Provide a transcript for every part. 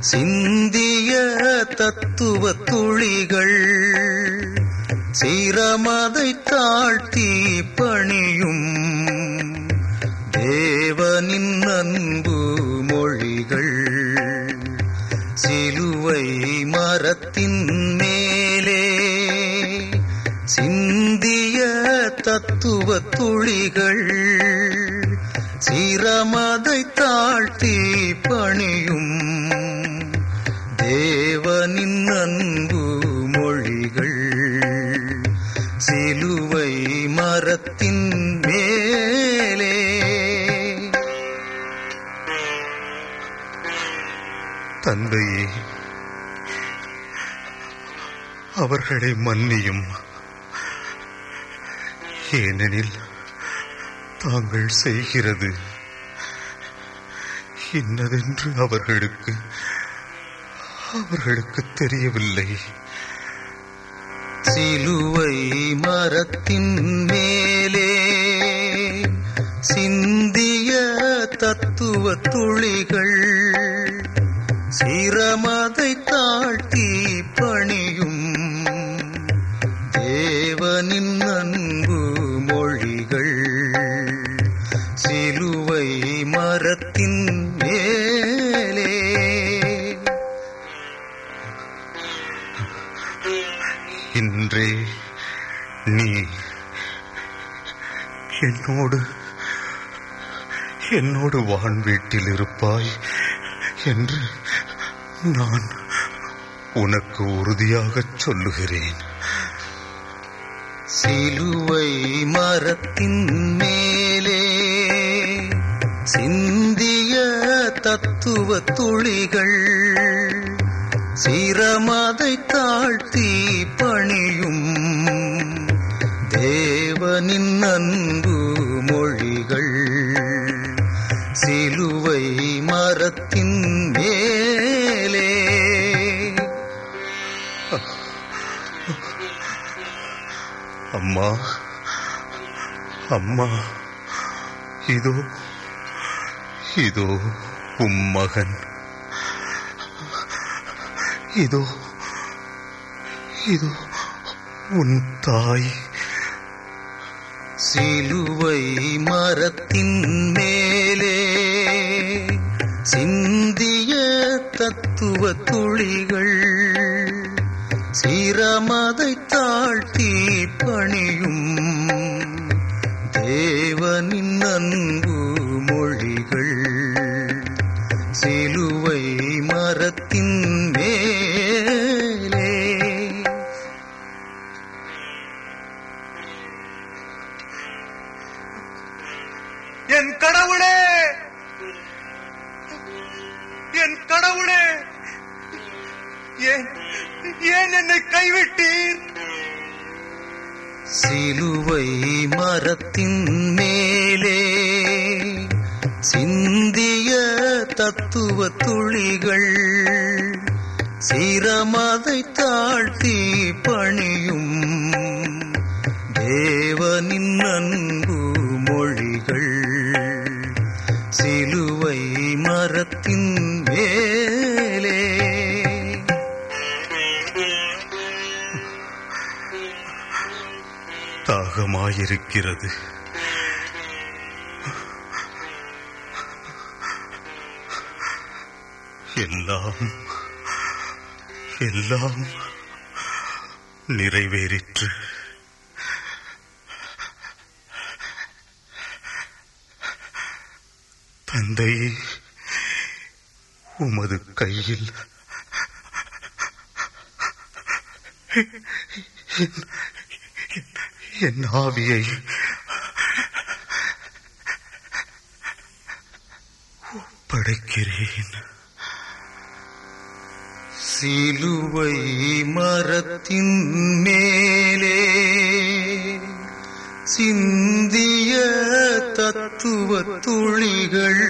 சிந்திய தத்துவ துளிகள் சிரமதை தாழ்த்தி பணியும் தேவனின் அன்பு மொழிகள் சிலுவை மரத்தின் மேலே சிந்திய தத்துவ துளிகள் சிரமதை தாழ்த்தி பணியும் தேவனின் அன்பு மொழிகள் சிலுவை மரத்தின் மேலே தந்தையே அவர்களை மன்னியும் ஏனெனில் தாங்கள் செய்கிறது இன்னதென்று அவர்களுக்கு அவர்களுக்கு தெரியவில்லை சிலுவை மரத்தின் மேலே சிந்திய தத்துவ துளிகள் சிரமதை தாழ்த்தி பணியும் தேவனின் அன்பு மொழிகள் சிலுவை மரத்தின் மேலே இன்றே நீ என்னோடு என்னோடு வான் வீட்டில் இருப்பாய் என்று நான் உனக்கு உறுதியாகச் சொல்லுகிறேன் சிலுவை மரத்தின் மேலே சிந்திய தத்துவ துளிகள் சிரமதை தாழ்த்தி பணியும் தேவனின் அன்பு மொழிகள் சிலுவை மரத்தின் மேலே அம்மா அம்மா இதோ இதோ உம் மகன் இதோ இதோ உன் தாய் சிலுவை மரத்தின் மேலே சிந்திய தத்துவ துளிகள் சிரமதை தாழ்த்தி பணியும் தேவனின் அன்பு மொழிகள் சிலுவை மரத்தின் மேலே என் கடவுளே என் கடவுளே ஏன் ஏன் என்னை கைவிட்டீர் சிலுவை மரத்தின் மேலே சிந்திய தத்துவ துளிகள் சிரமதை தாழ்த்தி பணியும் தேவனின் அன்பு மொழிகள் சிலுவை மரத்தின் மேலே தாகமாயிருக்கிறது எல்லாம் எல்லாம் நிறைவேறிற்று தந்தையே உமது கையில் என் ஆவியை படைக்கிறேன் சிலுவை மரத்தின் மேலே சிந்திய தத்துவ துளிகள்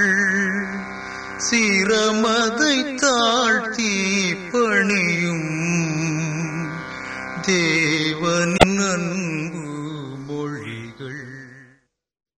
சிரமதை தாழ்த்தி பணியும் தேவனின்